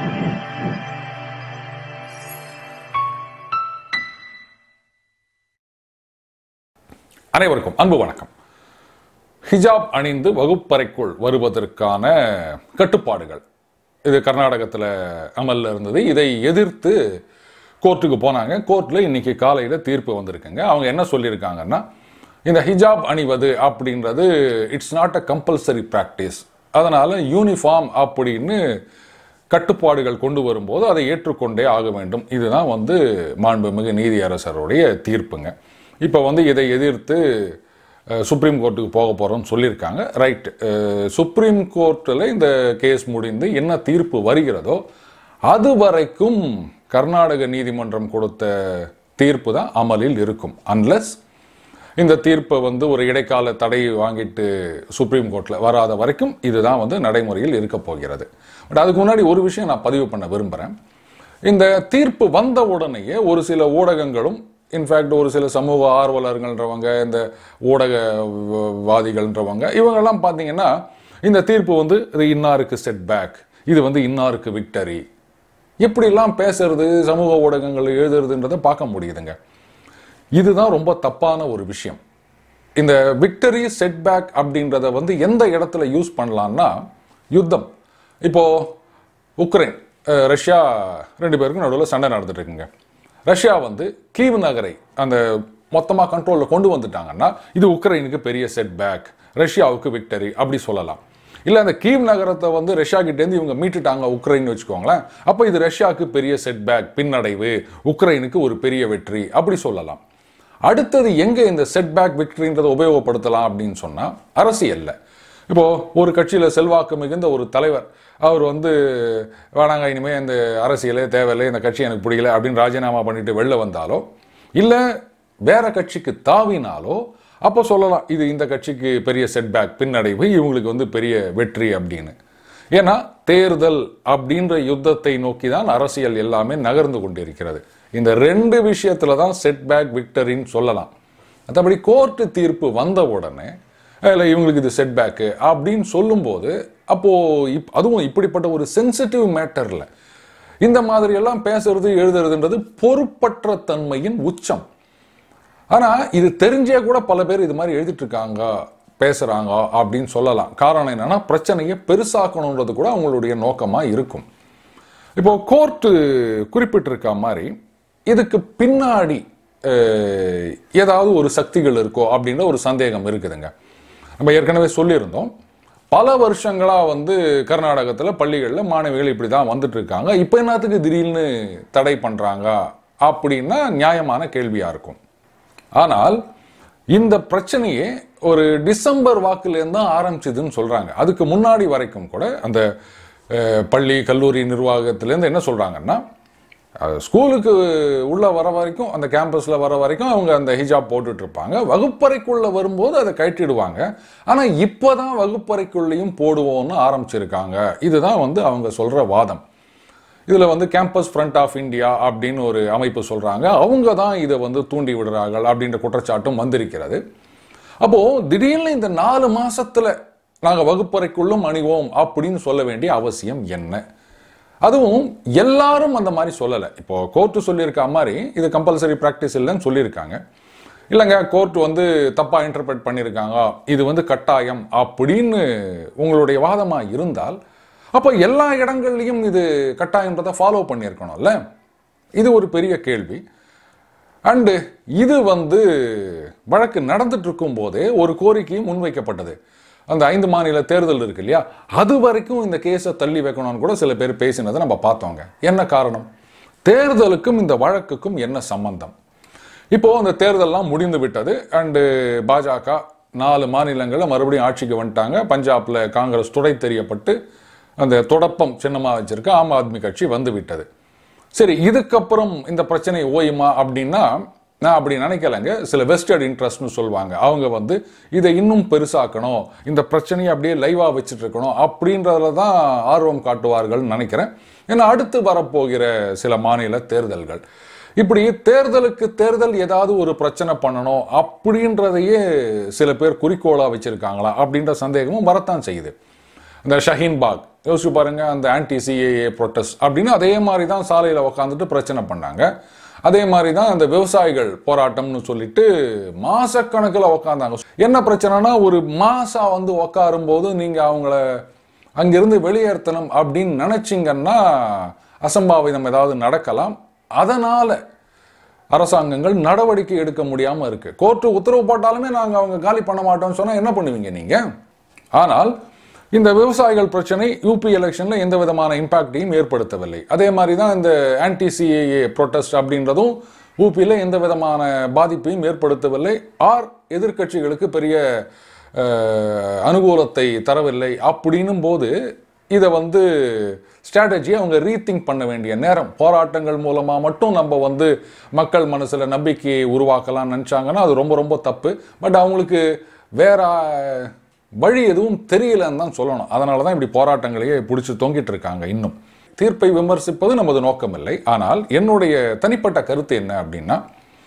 அனைவருக்கும் அன்பு வணக்கம் ஹிஜாப் அணிந்து வகுப்பறைக்குள் வருவதற்கான கட்டுப்பாடுகள் இது கர்நாடகத்தில் அமல்ல இருந்தது இதை எதிர்த்து கோர்ட்டுக்கு போனாங்க கோர்ட்டில் இன்னைக்கு காலையில் தீர்ப்பு வந்திருக்குங்க அவங்க என்ன சொல்லியிருக்காங்கன்னா இந்த ஹிஜாப் அணிவது அப்படின்றது it's not a compulsory practice அதனால் யூனிஃபார்ம் அப்படின்னு கட்டுப்பாடுகள் கொண்டு வரும்போது அதை ஏற்றுக்கொண்டே ஆக வேண்டும் இதுதான் வந்து மாண்புமிகு நீதியரசருடைய தீர்ப்புங்க இப்போ வந்து இதை எதிர்த்து அஹ், சுப்ரீம் கோர்ட்டுக்கு போக போகிறோம்னு சொல்லியிருக்காங்க ரைட் சுப்ரீம் கோர்ட்டில் இந்த கேஸ் முடிந்து என்ன தீர்ப்பு வருகிறதோ அது வரைக்கும் கர்நாடக நீதிமன்றம் கொடுத்த தீர்ப்பு தான் அமலில் இருக்கும் அன்லஸ் இந்த தீர்ப்பை வந்து ஒரு இடைக்கால தடை வாங்கிட்டு சுப்ரீம் கோர்ட்டில் வராத வரைக்கும் இதுதான் வந்து நடைமுறையில் இருக்க போகிறது பட் அதுக்கு முன்னாடி ஒரு விஷயம் நான் பதிவு பண்ண விரும்புகிறேன் இந்த தீர்ப்பு வந்த உடனேயே ஒரு சில ஊடகங்களும் இன்ஃபேக்ட் ஒரு சில சமூக ஆர்வலர்கள்ன்றவங்க இந்த ஊடகவாதிகள்ன்றவங்க இவங்கெல்லாம் பார்த்தீங்கன்னா இந்த தீர்ப்பு வந்து இது இன்னாருக்கு செட் பேக் இது வந்து இன்னாருக்கு விக்டரி எப்படிலாம் பேசுறது சமூக ஊடகங்கள் எழுதுறதுன்றதை பார்க்க முடியுதுங்க இதுதான் ரொம்ப தப்பான ஒரு விஷயம் இந்த விக்டரி செட்பேக் அப்படின்றத வந்து எந்த இடத்துல யூஸ் பண்ணலாம்னா யுத்தம் இப்போ உக்ரைன் அஹ், ரஷ்யா ரெண்டு பேருக்கும் நடுவில் சண்டை நடந்துட்டு இருக்குங்க ரஷ்யா வந்து கீவ் நகரை அந்த மொத்தமாக கண்ட்ரோலில் கொண்டு வந்துட்டாங்கன்னா இது உக்ரைனுக்கு பெரிய செட்பேக் ரஷ்யாவுக்கு விக்டரி அப்படி சொல்லலாம் இல்லை அந்த கீவ் நகரத்தை வந்து ரஷ்யா கிட்டேருந்து இவங்க மீட்டுட்டாங்க உக்ரைன் வச்சுக்கோங்களேன் அப்போ இது ரஷ்யாவுக்கு பெரிய செட்பேக் பின்னடைவு உக்ரைனுக்கு ஒரு பெரிய வெற்றி அப்படி சொல்லலாம் அடுத்தது எங்க இந்த செட்பேக் விக்டரின்றதை உபயோகப்படுத்தலாம் அப்படின்னு சொன்னா அரசியல்ல இப்போ ஒரு கட்சியில செல்வாக்கு மிகுந்த ஒரு தலைவர் அவர் வந்து வேணாங்க இனிமே இந்த அரசியலே தேவையில்லை இந்த கட்சி எனக்கு பிடிக்கல அப்படின்னு ராஜினாமா பண்ணிட்டு வெளில வந்தாலோ இல்ல வேற கட்சிக்கு தாவினாலோ அப்போ சொல்லலாம் இது இந்த கட்சிக்கு பெரிய செட்பேக் பின்னடைவு இவங்களுக்கு வந்து பெரிய வெற்றி அப்படின்னு ஏன்னா தேர்தல் அப்படின்ற யுத்தத்தை நோக்கி தான் அரசியல் எல்லாமே நகர்ந்து கொண்டிருக்கிறது இந்த ரெண்டு விஷயத்துல தான் செட்பேக் விக்டரின்னு சொல்லலாம் மற்றபடி கோர்ட்டு தீர்ப்பு வந்த உடனே இல்லை இவங்களுக்கு இது செட்பேக்கு அப்படின்னு சொல்லும்போது அப்போ இப் அதுவும் இப்படிப்பட்ட ஒரு சென்சிட்டிவ் மேட்டர்ல இந்த மாதிரி எல்லாம் பேசுறது எழுதுறதுன்றது பொறுப்பற்ற தன்மையின் உச்சம் ஆனா இது தெரிஞ்சே கூட பல பேர் இது மாதிரி எழுதிட்டு இருக்காங்க பேசுறாங்க அப்படின்னு சொல்லலாம் காரணம் என்னன்னா பிரச்சனையை பெருசாக்கணுன்றது கூட அவங்களுடைய நோக்கமா இருக்கும் இப்போ கோர்ட்டு குறிப்பிட்டிருக்க மாதிரி இதுக்கு பின்னாடி அஹ், ஏதாவது ஒரு சக்திகள் இருக்கோ அப்படின்ற ஒரு சந்தேகம் இருக்குதுங்க நம்ம ஏற்கனவே சொல்லியிருந்தோம் பல வருஷங்களா வந்து கர்நாடகத்துல பள்ளிகள்ல மாணவிகள் இப்படி தான் வந்துட்டு இருக்காங்க இப்போ என்னத்துக்கு திடீர்னு தடை பண்றாங்க அப்படின்னா நியாயமான கேள்வியா இருக்கும் ஆனால் இந்த பிரச்சனையே ஒரு டிசம்பர் வாக்குலேருந்து தான் ஆரம்பிச்சதுன்னு சொல்றாங்க அதுக்கு முன்னாடி வரைக்கும் கூட அந்த அஹ், பள்ளி கல்லூரி நிர்வாகத்திலேருந்து என்ன சொல்றாங்கன்னா அஹ், ஸ்கூலுக்கு உள்ள வர வரைக்கும் அந்த கேம்பஸ்ல வர வரைக்கும் அவங்க அந்த ஹிஜாப் போட்டுட்டு இருப்பாங்க வகுப்பறைக்குள்ள வரும்போது அதை கழட்டிடுவாங்க ஆனா இப்போதான் வகுப்பறைக்குள்ளேயும் போடுவோம்னு ஆரம்பிச்சிருக்காங்க இதுதான் வந்து அவங்க சொல்ற வாதம் இதுல வந்து கேம்பஸ் ஃப்ரண்ட் ஆஃப் இந்தியா அப்படின்னு ஒரு அமைப்பு சொல்றாங்க அவங்க தான் இதை வந்து தூண்டி விடுறார்கள் அப்படின்ற குற்றச்சாட்டும் வந்திருக்கிறது அப்போ திடீர்னு இந்த நாலு மாசத்துல நாங்க வகுப்பறைக்குள்ளும் அணிவோம் அப்படின்னு சொல்ல வேண்டிய அவசியம் என்ன அதுவும் எல்லாரும் அந்த மாதிரி சொல்லலை இப்போ கோர்ட்டு சொல்லியிருக்க மாதிரி இது கம்பல்சரி ப்ராக்டிஸ் இல்லைன்னு சொல்லியிருக்காங்க இல்லைங்க கோர்ட் வந்து தப்பா இன்டர்பிரட் பண்ணியிருக்காங்க இது வந்து கட்டாயம் அப்படின்னு உங்களுடைய வாதமா இருந்தால் அப்போ எல்லா இடங்கள்லையும் இது கட்டாயன்றதை ஃபாலோ பண்ணியிருக்கணும்ல இது ஒரு பெரிய கேள்வி அண்டு இது வந்து வழக்கு நடந்துட்டு இருக்கும் போதே ஒரு கோரிக்கையும் முன்வைக்கப்பட்டது அந்த ஐந்து மாநில தேர்தல் இருக்கு இல்லையா அது வரைக்கும் இந்த கேஸை தள்ளி வைக்கணும்னு கூட சில பேர் பேசினதை நம்ம பார்த்தோங்க என்ன காரணம் தேர்தலுக்கும் இந்த வழக்குக்கும் என்ன சம்பந்தம் இப்போ அந்த தேர்தல்லாம் முடிந்து விட்டது அண்டு பாஜக நாலு மாநிலங்களில் மறுபடியும் ஆட்சிக்கு வந்துட்டாங்க பஞ்சாப்ல காங்கிரஸ் துடை தெரியப்பட்டு அந்த தொடப்பம் சின்னமா வச்சிருக்க ஆம் ஆத்மி கட்சி வந்து விட்டது சரி இதுக்கப்புறம் இந்த பிரச்சனை ஓயுமா அப்படின்னா நான் அப்படி நினைக்கலைங்க சில வெஸ்டர்ட் இன்ட்ரெஸ்ட்னு சொல்லுவாங்க அவங்க வந்து இதை இன்னும் பெருசாக்கணும் இந்த பிரச்சனையை அப்படியே லைவா வச்சுட்டு இருக்கணும் அப்படின்றதுல தான் ஆர்வம் காட்டுவார்கள்னு நினைக்கிறேன் ஏன்னா அடுத்து வரப்போகிற சில மாநில தேர்தல்கள் இப்படி தேர்தலுக்கு தேர்தல் ஏதாவது ஒரு பிரச்சனை பண்ணணும் அப்படின்றதையே சில பேர் குறிக்கோளா வச்சிருக்காங்களா அப்படின்ற சந்தேகமும் வரத்தான் செய்யுது இந்த ஷஹீன் பாக் யோசிச்சு பாருங்க அந்த ஆன்டி சிஏஏ ப்ரொட்டஸ்ட் அப்படின்னு அதே மாதிரி தான் சாலையில் உட்காந்துட்டு பிரச்சனை பண்ணாங்க அதே மாதிரி தான் அந்த விவசாயிகள் போராட்டம்னு சொல்லிட்டு மாசக்கணக்கில் உக்காந்தாங்க என்ன பிரச்சனைனா ஒரு மாசா வந்து உக்காரும் போது நீங்க அவங்கள அங்கிருந்து வெளியேற்றணும் அப்படின்னு நினைச்சீங்கன்னா அசம்பாவிதம் ஏதாவது நடக்கலாம் அதனால அரசாங்கங்கள் நடவடிக்கை எடுக்க முடியாம இருக்கு கோர்ட்டு உத்தரவு போட்டாலுமே நாங்க அவங்க காலி பண்ண மாட்டோம்னு சொன்னா என்ன பண்ணுவீங்க நீங்க ஆனால் இந்த விவசாயிகள் பிரச்சனை யூபி எலெக்ஷன்ல எந்த விதமான இம்பாக்டையும் ஏற்படுத்தவில்லை அதே மாதிரி தான் இந்த ஆன்டி சிஏஏ ப்ரொட்டஸ்ட் அப்படின்றதும் யூபியில் எந்த விதமான பாதிப்பையும் ஏற்படுத்தவில்லை ஆர் எதிர்க்கட்சிகளுக்கு பெரிய அஹ், அனுகூலத்தை தரவில்லை அப்படின்னும் போது இதை வந்து ஸ்ட்ராட்டஜியை அவங்க ரீதிங்க் பண்ண வேண்டிய நேரம் போராட்டங்கள் மூலமா மட்டும் நம்ம வந்து மக்கள் மனசுல நம்பிக்கையை உருவாக்கலாம் நினைச்சாங்கன்னா அது ரொம்ப ரொம்ப தப்பு பட் அவங்களுக்கு வேற வழி எதுவும் தெரியலன்னு தான் சொல்லணும் அதனால தான் இப்படி போராட்டங்களையே பிடிச்சி தொங்கிட்டு இருக்காங்க இன்னும் தீர்ப்பை விமர்சிப்பது நமது நோக்கம் இல்லை ஆனால் என்னுடைய தனிப்பட்ட கருத்து என்ன அப்படின்னா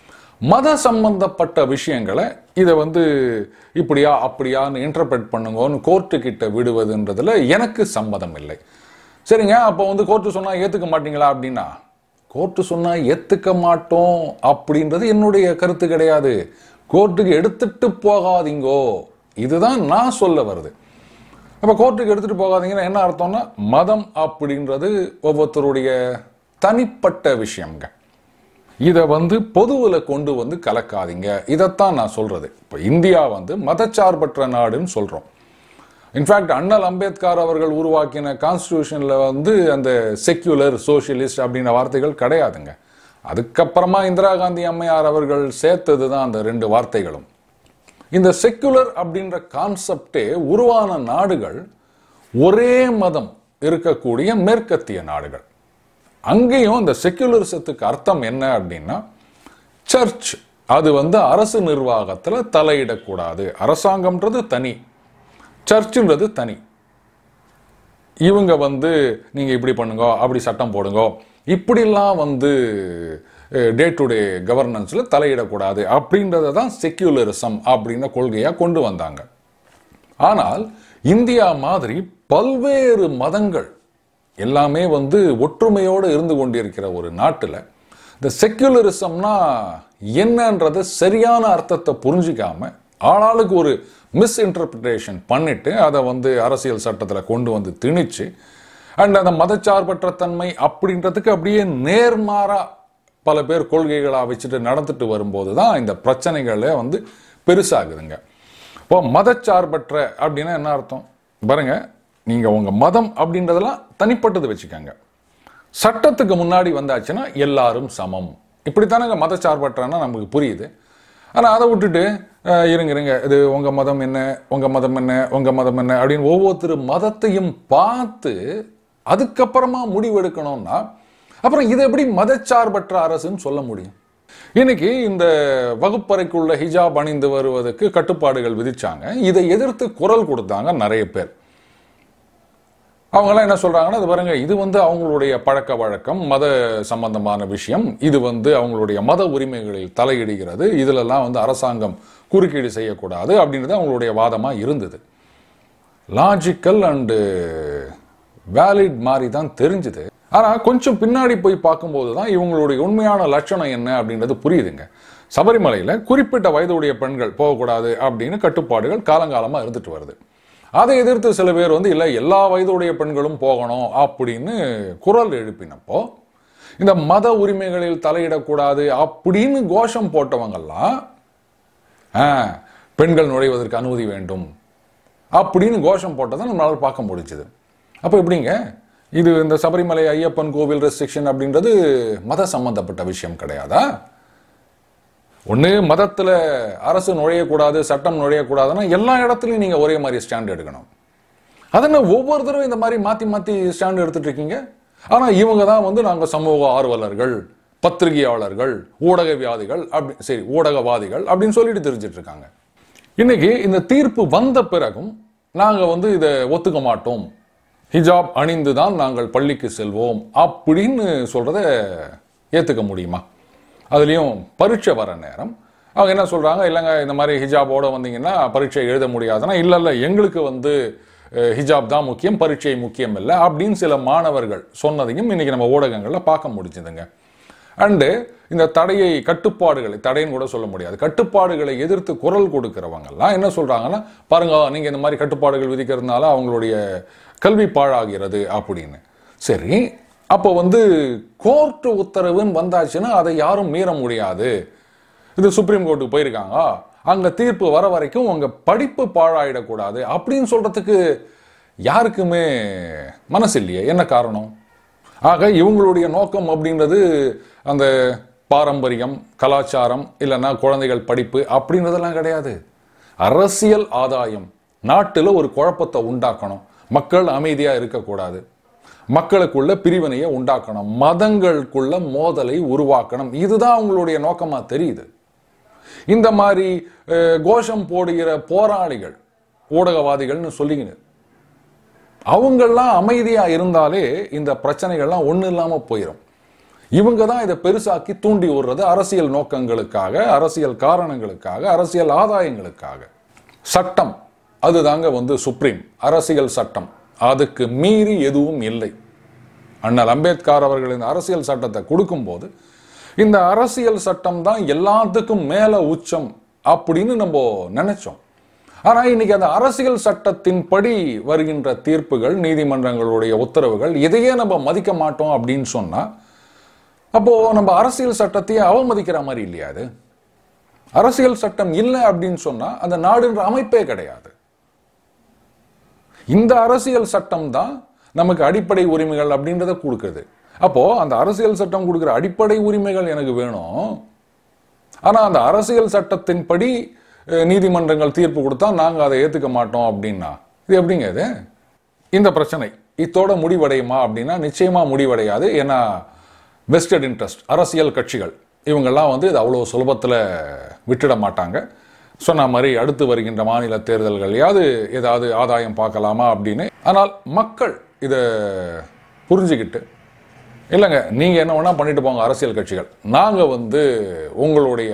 மத சம்பந்தப்பட்ட விஷயங்களை இதை வந்து இப்படியா அப்படியான்னு இன்டர்பிரட் பண்ணுங்கன்னு கோர்ட்டு கிட்ட விடுவதுன்றதுல எனக்கு சம்மதம் இல்லை சரிங்க அப்போ வந்து கோர்ட்டு சொன்னா ஏத்துக்க மாட்டீங்களா அப்படின்னா கோர்ட்டு சொன்னா ஏத்துக்க மாட்டோம் அப்படின்றது என்னுடைய கருத்து கிடையாது கோர்ட்டுக்கு எடுத்துட்டு போகாதீங்கோ இதுதான் நான் சொல்ல வருது அப்ப கோர்ட்டுக்கு எடுத்துட்டு போகாதீங்கன்னா என்ன அர்த்தம்னா மதம் அப்படின்றது ஒவ்வொருத்தருடைய தனிப்பட்ட விஷயம்ங்க இதை வந்து பொதுவில் கொண்டு வந்து கலக்காதீங்க இதைத்தான் நான் சொல்றது இப்போ இந்தியா வந்து மதச்சார்பற்ற நாடுன்னு சொல்றோம் இன்ஃபேக்ட் அண்ணல் அம்பேத்கர் அவர்கள் உருவாக்கின கான்ஸ்டியூஷன்ல வந்து அந்த செக்யுலர் சோஷியலிஸ்ட் அப்படின்ற வார்த்தைகள் கிடையாதுங்க அதுக்கப்புறமா இந்திரா காந்தி அம்மையார் அவர்கள் சேர்த்தது தான் அந்த ரெண்டு வார்த்தைகளும் இந்த செக்குலர் அப்படின்ற கான்செப்டே உருவான நாடுகள் ஒரே மதம் இருக்கக்கூடிய மேற்கத்திய நாடுகள் அங்கேயும் இந்த செக்குலரிசத்துக்கு அர்த்தம் என்ன அப்படின்னா சர்ச் அது வந்து அரசு நிர்வாகத்துல தலையிடக்கூடாது அரசாங்கம்ன்றது தனி சர்ச்சுன்றது தனி இவங்க வந்து நீங்க இப்படி பண்ணுங்க அப்படி சட்டம் போடுங்க இப்படிலாம் வந்து டே டு டே கவர்னன்ஸ்ல தலையிடக்கூடாது அப்படின்றத தான் செக்யூலரிசம் அப்படின்ற கொள்கையா கொண்டு வந்தாங்க ஆனால் இந்தியா மாதிரி பல்வேறு மதங்கள் எல்லாமே வந்து ஒற்றுமையோடு இருந்து கொண்டிருக்கிற ஒரு நாட்டில் இந்த செக்யுலரிசம்னா என்னன்றத சரியான அர்த்தத்தை புரிஞ்சிக்காம ஆளாளுக்கு ஒரு மிஸ் இன்டர்பிரிட்டேஷன் பண்ணிட்டு அதை வந்து அரசியல் சட்டத்தில் கொண்டு வந்து திணிச்சு அண்ட் அந்த மதச்சார்பற்ற தன்மை அப்படின்றதுக்கு அப்படியே நேர்மாறா பல பேர் கொள்கைகளா வச்சுட்டு நடந்துட்டு வரும்போது தான் இந்த பிரச்சனைகளே வந்து பெருசாகுதுங்க இப்போ மதச்சார்பற்ற அப்படின்னா என்ன அர்த்தம் பாருங்க நீங்க உங்க மதம் அப்படின்றதெல்லாம் தனிப்பட்டது வச்சுக்கோங்க சட்டத்துக்கு முன்னாடி வந்தாச்சுன்னா எல்லாரும் சமம் இப்படித்தானங்க மதச்சார்பற்றன்னா நமக்கு புரியுது ஆனால் அதை விட்டுட்டு அஹ், இருங்க இருங்க இது உங்க மதம் என்ன உங்க மதம் என்ன உங்க மதம் என்ன அப்படின்னு ஒவ்வொருத்தர் மதத்தையும் பார்த்து அதுக்கப்புறமா முடிவெடுக்கணும்னா அப்புறம் இது எப்படி மதச்சார்பற்ற அரசுன்னு சொல்ல முடியும் இன்னைக்கு இந்த வகுப்பறைக்குள்ள ஹிஜாப் அணிந்து வருவதற்கு கட்டுப்பாடுகள் விதிச்சாங்க இதை எதிர்த்து குரல் கொடுத்தாங்க நிறைய பேர் அவங்கெல்லாம் என்ன சொல்றாங்கன்னா இது பாருங்க இது வந்து அவங்களுடைய பழக்க வழக்கம் மத சம்பந்தமான விஷயம் இது வந்து அவங்களுடைய மத உரிமைகளில் தலையிடுகிறது இதுலெல்லாம் வந்து அரசாங்கம் குறுக்கீடு செய்யக்கூடாது அப்படின்றது அவங்களுடைய வாதமா இருந்தது லாஜிக்கல் அண்டு வேலிட் மாதிரி தான் தெரிஞ்சுது ஆனா கொஞ்சம் பின்னாடி போய் பார்க்கும்போது தான் இவங்களுடைய உண்மையான லட்சணம் என்ன அப்படின்றது புரியுதுங்க சபரிமலையில குறிப்பிட்ட வயதுடைய பெண்கள் போகக்கூடாது அப்படின்னு கட்டுப்பாடுகள் காலங்காலமா இருந்துட்டு வருது அதை எதிர்த்து சில பேர் வந்து இல்லை எல்லா வயதுடைய பெண்களும் போகணும் அப்படின்னு குரல் எழுப்பினப்போ இந்த மத உரிமைகளில் தலையிடக்கூடாது அப்படின்னு கோஷம் போட்டவங்கெல்லாம் ஆ, பெண்கள் நுழைவதற்கு அனுமதி வேண்டும் அப்படின்னு கோஷம் போட்டதை நம்மளால பார்க்க முடிஞ்சது அப்போ எப்படிங்க இது இந்த சபரிமலை ஐயப்பன் கோவில் ரெஸ்ட்ரிக்ஷன் அப்படின்றது மத சம்பந்தப்பட்ட விஷயம் கிடையாதா ஒண்ணு மதத்துல அரசு நுழையக்கூடாது சட்டம் நுழையக்கூடாதுன்னா எல்லா இடத்துலயும் நீங்க ஒரே மாதிரி ஸ்டாண்ட் எடுக்கணும் அதனால ஒவ்வொரு தடவை இந்த மாதிரி மாத்தி மாத்தி ஸ்டாண்ட் எடுத்துட்டு இருக்கீங்க ஆனா இவங்க தான் வந்து நாங்க சமூக ஆர்வலர்கள் பத்திரிகையாளர்கள் ஊடகவியாதிகள் அப்படி சரி ஊடகவாதிகள் அப்படின்னு சொல்லிட்டு தெரிஞ்சிட்டு இருக்காங்க இன்னைக்கு இந்த தீர்ப்பு வந்த பிறகும் நாங்க வந்து இதை ஒத்துக்க மாட்டோம் ஹிஜாப் அணிந்து தான் நாங்கள் பள்ளிக்கு செல்வோம் அப்படின்னு சொல்றத ஏத்துக்க முடியுமா அதுலயும் பரீட்சை வர நேரம் அவங்க என்ன சொல்றாங்க இல்லைங்க இந்த மாதிரி ஹிஜாபோட வந்தீங்கன்னா பரீட்சை எழுத முடியாதுன்னா இல்ல இல்ல எங்களுக்கு வந்து அஹ், ஹிஜாப் தான் முக்கியம் பரீட்சை முக்கியம் இல்லை அப்படின்னு சில மாணவர்கள் சொன்னதையும் இன்னைக்கு நம்ம ஊடகங்கள்ல பார்க்க முடிஞ்சதுங்க அண்டு இந்த தடையை கட்டுப்பாடுகளை தடைன்னு கூட சொல்ல முடியாது கட்டுப்பாடுகளை எதிர்த்து குரல் கொடுக்கிறவங்கெல்லாம் என்ன சொல்றாங்கன்னா பாருங்க நீங்க இந்த மாதிரி கட்டுப்பாடுகள் விதிக்கிறதுனால அவங்களுடைய கல்வி பாழாகிறது அப்படின்னு சரி அப்போ வந்து கோர்ட்டு உத்தரவுன்னு வந்தாச்சுன்னா அதை யாரும் மீற முடியாது இது சுப்ரீம் கோர்ட்டுக்கு போயிருக்காங்க அங்க தீர்ப்பு வர வரைக்கும் உங்க படிப்பு பாழாயிடக்கூடாது அப்படின்னு சொல்றதுக்கு யாருக்குமே மனசு இல்லையே என்ன காரணம் ஆக இவங்களுடைய நோக்கம் அப்படின்றது அந்த பாரம்பரியம் கலாச்சாரம் இல்லைன்னா குழந்தைகள் படிப்பு அப்படின்றதெல்லாம் கிடையாது அரசியல் ஆதாயம் நாட்டில் ஒரு குழப்பத்தை உண்டாக்கணும் மக்கள் அமைதியா இருக்கக்கூடாது மக்களுக்குள்ள பிரிவினையை உண்டாக்கணும் மதங்களுக்குள்ள மோதலை உருவாக்கணும் இதுதான் அவங்களுடைய நோக்கமா தெரியுது இந்த மாதிரி அஹ், கோஷம் போடுகிற போராளிகள் ஊடகவாதிகள்னு சொல்லிக்கின்னு அவங்கெல்லாம் அமைதியா இருந்தாலே இந்த பிரச்சனைகள்லாம் ஒண்ணு இல்லாம போயிடும் இவங்க தான் இதை பெருசாக்கி தூண்டி விடுறது அரசியல் நோக்கங்களுக்காக அரசியல் காரணங்களுக்காக அரசியல் ஆதாயங்களுக்காக சட்டம் அதுதாங்க வந்து சுப்ரீம் அரசியல் சட்டம் அதுக்கு மீறி எதுவும் இல்லை அண்ணல் அம்பேத்கர் அவர்கள் இந்த அரசியல் சட்டத்தை கொடுக்கும்போது இந்த அரசியல் சட்டம் தான் எல்லாத்துக்கும் மேல உச்சம் அப்படின்னு நம்ம நினைச்சோம் ஆனா இன்னைக்கு அந்த அரசியல் சட்டத்தின்படி வருகின்ற தீர்ப்புகள் நீதிமன்றங்களுடைய உத்தரவுகள் இதையே நம்ம மதிக்க மாட்டோம் அப்படின்னு சொன்னா அப்போ நம்ம அரசியல் சட்டத்தையே அவமதிக்கிற மாதிரி இல்லையா அது அரசியல் சட்டம் இல்லை அப்படின்னு சொன்னா அந்த நாடுன்ற அமைப்பே கிடையாது இந்த அரசியல் சட்டம் தான் நமக்கு அடிப்படை உரிமைகள் அப்படின்றத கொடுக்குது அப்போ அந்த அரசியல் சட்டம் கொடுக்குற அடிப்படை உரிமைகள் எனக்கு வேணும் ஆனா அந்த அரசியல் சட்டத்தின்படி அஹ், நீதிமன்றங்கள் தீர்ப்பு கொடுத்தா நாங்க அதை ஏத்துக்க மாட்டோம் அப்படின்னா இது எப்படிங்க இது இந்த பிரச்சனை இத்தோட முடிவடையுமா அப்படின்னா நிச்சயமா முடிவடையாது ஏன்னா வெஸ்டட் இன்ட்ரெஸ்ட் அரசியல் கட்சிகள் இவங்கெல்லாம் வந்து இது அவ்வளோ சுலபத்தில் விட்டுட மாட்டாங்க சொன்ன மாதிரி அடுத்து வருகின்ற மாநில தேர்தல்களையாவது ஏதாவது ஆதாயம் பார்க்கலாமா அப்படின்னு ஆனால் மக்கள் இதை புரிஞ்சுக்கிட்டு இல்லைங்க நீங்கள் என்ன வேணால் பண்ணிட்டு போங்க அரசியல் கட்சிகள் நாங்கள் வந்து உங்களுடைய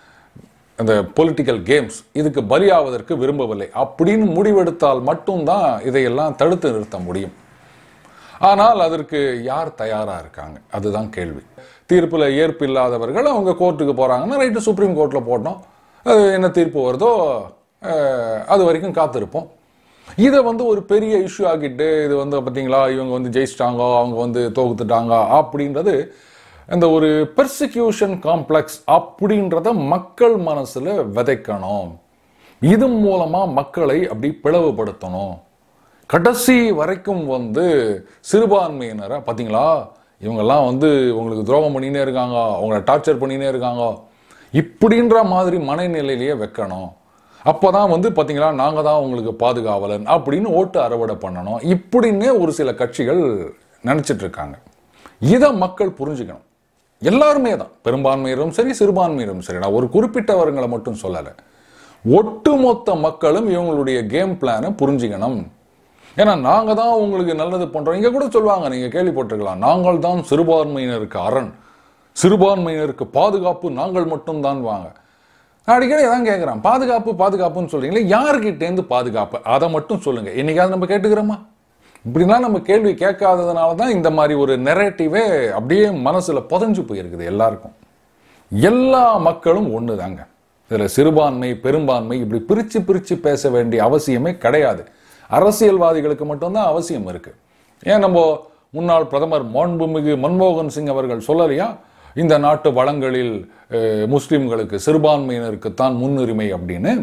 அந்த பொலிட்டிக்கல் கேம்ஸ் இதுக்கு பலியாவதற்கு விரும்பவில்லை அப்படின்னு முடிவெடுத்தால் மட்டும்தான் இதையெல்லாம் தடுத்து நிறுத்த முடியும் ஆனால் அதற்கு யார் தயாரா இருக்காங்க அதுதான் கேள்வி தீர்ப்புல ஏற்பு இல்லாதவர்கள் அவங்க கோர்ட்டுக்கு போறாங்கன்னா ரைட்டு சுப்ரீம் கோர்ட்ல போட்டோம் அது என்ன தீர்ப்பு வருதோ அஹ், அது வரைக்கும் காத்திருப்போம் இதை வந்து ஒரு பெரிய இஷ்யூ ஆக்கிட்டு இது வந்து பார்த்தீங்களா இவங்க வந்து ஜெயிச்சிட்டாங்க அவங்க வந்து தோகுத்துட்டாங்க அப்படின்றது அந்த ஒரு பெர்சிக்யூஷன் காம்ப்ளெக்ஸ் அப்படின்றத மக்கள் மனசுல விதைக்கணும் இது மூலமா மக்களை அப்படி பிளவுபடுத்தணும் கடைசி வரைக்கும் வந்து சிறுபான்மையினரை பார்த்தீங்களா இவங்கெல்லாம் வந்து உங்களுக்கு துரோகம் பண்ணினே இருக்காங்க அவங்கள டார்ச்சர் பண்ணினே இருக்காங்க இப்படின்ற மாதிரி மனநிலையிலேயே வைக்கணும் அப்பதான் வந்து பார்த்தீங்களா நாங்கள் தான் உங்களுக்கு பாதுகாவலன் அப்படின்னு ஓட்டு அறுவடை பண்ணணும் இப்படின்னே ஒரு சில கட்சிகள் நினைச்சிட்டு இருக்காங்க இதை மக்கள் புரிஞ்சுக்கணும் எல்லாருமே தான் பெரும்பான்மையினரும் சரி சிறுபான்மையினரும் சரி நான் ஒரு குறிப்பிட்டவர்களை மட்டும் சொல்லலை ஒட்டுமொத்த மக்களும் இவங்களுடைய கேம் பிளானை புரிஞ்சுக்கணும் ஏன்னா நாங்க தான் உங்களுக்கு நல்லது பண்றோம் இங்க கூட சொல்லுவாங்க நீங்க கேள்விப்பட்டிருக்கலாம் நாங்கள் தான் சிறுபான்மையினருக்கு அரண் சிறுபான்மையினருக்கு பாதுகாப்பு நாங்கள் மட்டும் தான் வாங்க நான் அடிக்கடி அதான் கேட்குறேன் பாதுகாப்பு பாதுகாப்புன்னு சொல்றீங்களே யாருக்கிட்டேருந்து பாதுகாப்பு அதை மட்டும் சொல்லுங்க என்னைக்காவது நம்ம கேட்டுக்கிறோமா இப்படிலாம் நம்ம கேள்வி கேட்காததுனால தான் இந்த மாதிரி ஒரு நெரேட்டிவே அப்படியே மனசுல புதஞ்சு போயிருக்குது எல்லாருக்கும் எல்லா மக்களும் ஒன்று தாங்க இதில் சிறுபான்மை பெரும்பான்மை இப்படி பிரித்து பிரித்து பேச வேண்டிய அவசியமே கிடையாது அரசியல்வாதிகளுக்கு மட்டும்தான் அவசியம் இருக்கு ஏன் நம்ம முன்னாள் பிரதமர் மாண்புமிகு மன்மோகன் சிங் அவர்கள் சொல்லலையா இந்த நாட்டு வளங்களில் அஹ், முஸ்லிம்களுக்கு சிறுபான்மையினருக்குத்தான் முன்னுரிமை அப்படின்னு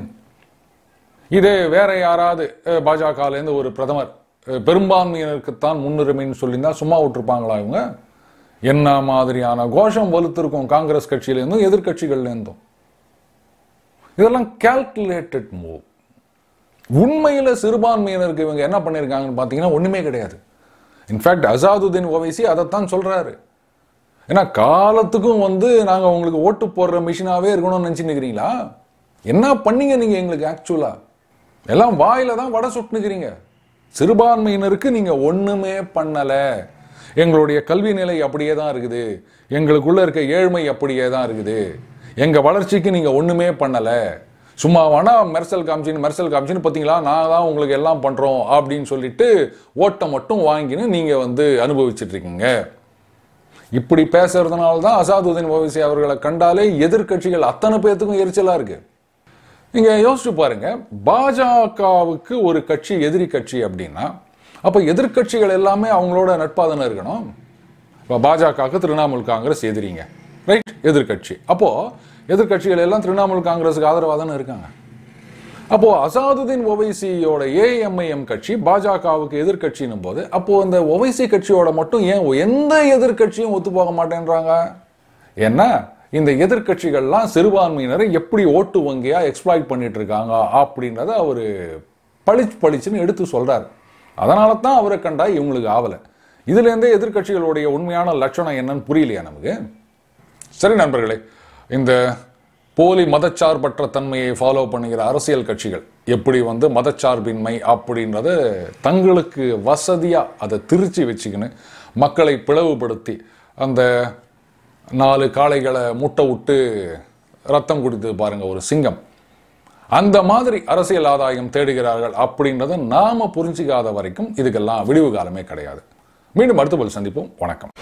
இதே வேற யாராவது அஹ், பாஜகலேருந்து ஒரு பிரதமர் அஹ், பெரும்பான்மையினருக்குத்தான் முன்னுரிமைன்னு சொல்லியிருந்தா சும்மா விட்டுருப்பாங்களா இவங்க என்ன மாதிரியான கோஷம் வலுத்திருக்கும் காங்கிரஸ் கட்சியிலேருந்தும் எதிர்க்கட்சிகள்லேருந்தும் இதெல்லாம் கால்குலேட்டட் மூவ் உண்மையில சிறுபான்மையினருக்கு இவங்க என்ன பண்ணியிருக்காங்கன்னு பார்த்தீங்கன்னா ஒண்ணுமே கிடையாது இன்ஃபேக்ட் அசாதுதீன் ஓவைசி அதைத்தான் சொல்றாரு ஏன்னா காலத்துக்கும் வந்து நாங்க உங்களுக்கு ஓட்டு போடுற மிஷினாவே இருக்கணும்னு நினைச்சுன்னு இருக்கிறீங்களா என்ன பண்ணீங்க நீங்க எங்களுக்கு ஆக்சுவலா எல்லாம் வாயில தான் வடை சுட்டுனுக்கிறீங்க சிறுபான்மையினருக்கு நீங்க ஒண்ணுமே பண்ணல எங்களுடைய கல்வி நிலை அப்படியே தான் இருக்குது எங்களுக்குள்ள இருக்க ஏழ்மை அப்படியே தான் இருக்குது எங்க வளர்ச்சிக்கு நீங்க ஒண்ணுமே பண்ணல சும்மா வேணா மெர்சல் காமிச்சின்னு மெர்சல் காமிச்சின்னு பார்த்தீங்களா நான் தான் உங்களுக்கு எல்லாம் பண்ணுறோம் அப்படின்னு சொல்லிட்டு ஓட்டை மட்டும் வாங்கின்னு நீங்கள் வந்து அனுபவிச்சுட்டு இருக்கீங்க இப்படி பேசுறதுனால தான் அசாதுதீன் ஓவைசி அவர்களை கண்டாலே எதிர்க்கட்சிகள் அத்தனை பேர்த்துக்கும் எரிச்சலா இருக்கு நீங்க யோசிச்சு பாருங்க பாஜகவுக்கு ஒரு கட்சி எதிரி கட்சி அப்படின்னா அப்ப எதிர்க்கட்சிகள் எல்லாமே அவங்களோட நட்பா தானே இருக்கணும் இப்போ பாஜகவுக்கு திரிணாமுல் காங்கிரஸ் எதிரிங்க ரைட் எதிர்க்கட்சி அப்போ எதிர்க்கட்சிகள் எல்லாம் திரிணாமுல் காங்கிரஸுக்கு ஆதரவாக தானே இருக்காங்க அப்போ அசாதுதீன் ஒவைசியோட ஏஎம்ஐஎம் கட்சி பாஜகவுக்கு எதிர்க்கட்சின்னும் போது அப்போ இந்த ஒவைசி கட்சியோட மட்டும் ஏன் எந்த எதிர்க்கட்சியும் ஒத்து போக மாட்டேன்றாங்க ஏன்னா இந்த எதிர்க்கட்சிகள்லாம் சிறுபான்மையினரை எப்படி ஓட்டு வங்கியா எக்ஸ்ப்ளாய்ட் பண்ணிட்டு இருக்காங்க அப்படின்றத அவரு பளிச்சு பளிச்சுன்னு எடுத்து சொல்றாரு அதனால தான் அவரை கண்டா இவங்களுக்கு ஆவல இதுல இருந்தே எதிர்க்கட்சிகளுடைய உண்மையான லட்சணம் என்னன்னு புரியலையா நமக்கு சரி நண்பர்களே இந்த போலி மதச்சார்பற்ற தன்மையை ஃபாலோ பண்ணுகிற அரசியல் கட்சிகள் எப்படி வந்து மதச்சார்பின்மை அப்படின்றத தங்களுக்கு வசதியா அதை திருச்சி வச்சுக்கின்னு மக்களை பிளவுபடுத்தி அந்த நாலு காளைகளை முட்டை விட்டு ரத்தம் குடித்து பாருங்க ஒரு சிங்கம் அந்த மாதிரி அரசியல் ஆதாயம் தேடுகிறார்கள் அப்படின்றத நாம புரிஞ்சிக்காத வரைக்கும் இதுக்கெல்லாம் விடிவு காலமே கிடையாது மீண்டும் அடுத்த போல் சந்திப்போம் வணக்கம்